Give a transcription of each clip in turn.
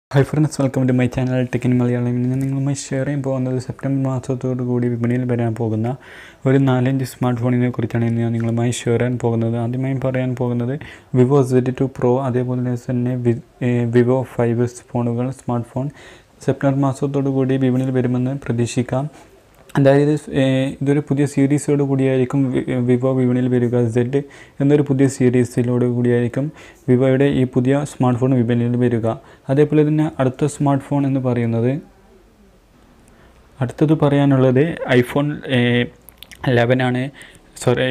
high friends welcome to my channel tech in Malayalam ഇന്ന് ഞാൻ നിങ്ങളുമായി ഷെയർ ചെയ്യാൻ പോകുന്നത് സെപ്റ്റംബർ മാസത്തോടു കൂടി വിപണിയിൽ വരാൻ പോകുന്ന ഒരു നാലഞ്ച് സ്മാർട്ട് ഫോണിനെ കുറിച്ചാണ് ഇന്ന് ഞാൻ നിങ്ങളുമായി ഷെയർ ചെയ്യാൻ പോകുന്നത് ആദ്യമായി പറയാൻ പോകുന്നത് വിവോ സെഡ് ടു പ്രോ അതേപോലെ തന്നെ വി- ഏഹ് വിവോ ഫൈവ് ഫോണുകൾ സ്മാർട്ട് ഫോൺ സെപ്റ്റംബർ മാസത്തോടു കൂടി വിപണിയിൽ വരുമെന്ന് പ്രതീക്ഷിക്കാം അതായത് ഏഹ് ഇതൊരു പുതിയ സീരീസോട് കൂടിയായിരിക്കും വി- വിവോ വിപണിയിൽ വരിക സെഡ് എന്നൊരു പുതിയ സീരീസിലോട് കൂടിയായിരിക്കും വിവോയുടെ ഈ പുതിയ സ്മാർട്ട് ഫോൺ വിപണിയിൽ വരിക അതേപോലെ തന്നെ അടുത്ത സ്മാർട്ട് ഫോൺ എന്ന് പറയുന്നത് അടുത്തത് പറയാനുള്ളത് ഐഫോൺ ലെവനാണ് സോറി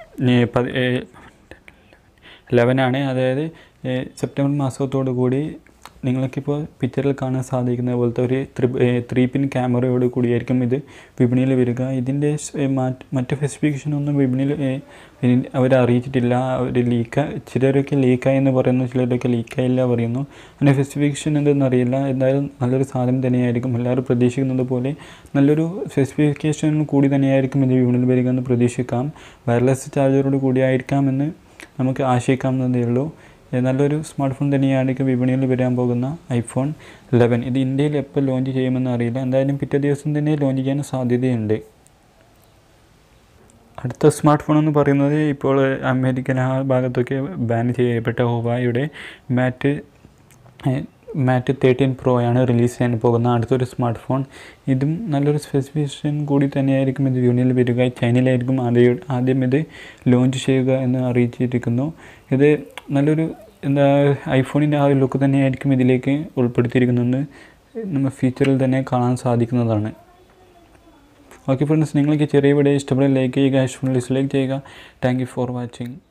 ലെവനാണ് അതായത് ഏഹ് സെപ്റ്റംബർ മാസത്തോടു കൂടി നിങ്ങൾക്കിപ്പോൾ പിക്ചറിൽ കാണാൻ സാധിക്കുന്ന പോലത്തെ ഒരു ത്രി ത്രീ പിൻ ക്യാമറയോട് കൂടിയായിരിക്കും ഇത് വിപണിയിൽ വരിക ഇതിൻ്റെ സ്- ഏഹ് മാറ്റ് മറ്റ് സ്പെസിഫിക്കേഷനൊന്നും വിപണിയിൽ അവർ അറിയിച്ചിട്ടില്ല അവർ ലീക്ക ചിലരൊക്കെ ലീക്കായി എന്ന് പറയുന്നു ചിലരൊക്കെ ലീക്കായില്ല പറയുന്നു അതിൻ്റെ സ്പെസിഫിക്കേഷൻ എന്തെന്ന് അറിയില്ല എന്തായാലും നല്ലൊരു സാധനം തന്നെയായിരിക്കും എല്ലാവരും പ്രതീക്ഷിക്കുന്നത് പോലെ നല്ലൊരു സ്പെസിഫിക്കേഷൻ കൂടി തന്നെയായിരിക്കും ഇത് വിപണിയിൽ വരിക എന്ന് പ്രതീക്ഷിക്കാം വയർലെസ് ചാർജറോട് കൂടിയായിരിക്കാമെന്ന് നമുക്ക് ആശയിക്കാവുന്നതേ ഉള്ളൂ ഏ, നല്ലൊരു സ്മാർട്ട് ഫോൺ തന്നെയായിരിക്കും വിപണിയിൽ വരാൻ പോകുന്ന ഐഫോൺ ലെവൻ ഇത് ഇന്ത്യയിൽ എപ്പോൾ ലോഞ്ച് ചെയ്യുമെന്ന് അറിയില്ല എന്തായാലും പിറ്റേ ദിവസം തന്നെ ലോഞ്ച് ചെയ്യാൻ സാധ്യതയുണ്ട് അടുത്ത സ്മാർട്ട് ഫോൺ എന്ന് പറയുന്നത് ഇപ്പോൾ അമേരിക്കൻ ആ ഭാഗത്തൊക്കെ ബാൻ ചെയ്യപ്പെട്ട ഹുവായുടെ മാറ്റ് മാറ്റ് തേർട്ടീൻ പ്രോ ആണ് റിലീസ് ചെയ്യാൻ പോകുന്ന അടുത്തൊരു സ്മാർട്ട് ഫോൺ ഇതും നല്ലൊരു സ്പെസിഫിക്കേഷൻ കൂടി തന്നെയായിരിക്കും ഇത് യൂണിയനിൽ വരിക ചൈനയിലായിരിക്കും ആദ്യം ആദ്യം ഇത് ലോഞ്ച് ചെയ്യുക എന്ന് അറിയിച്ചിരിക്കുന്നു ഇത് നല്ലൊരു എന്താ ഐഫോണിൻ്റെ ആ ഒരു ലുക്ക് തന്നെയായിരിക്കും ഇതിലേക്ക് ഉൾപ്പെടുത്തിയിരിക്കുന്നതെന്ന് നമ്മൾ ഫീച്ചറിൽ തന്നെ കാണാൻ സാധിക്കുന്നതാണ് ഓക്കെ ഫ്രണ്ട്സ് നിങ്ങൾക്ക് ചെറിയ വീഡിയോ ഇഷ്ടപ്പെടുന്ന ലൈക്ക് ചെയ്യുക ഇഷ്ടപ്പെടുന്ന ഡിസ്ലൈക്ക് ചെയ്യുക താങ്ക് യു ഫോർ വാച്ചിങ്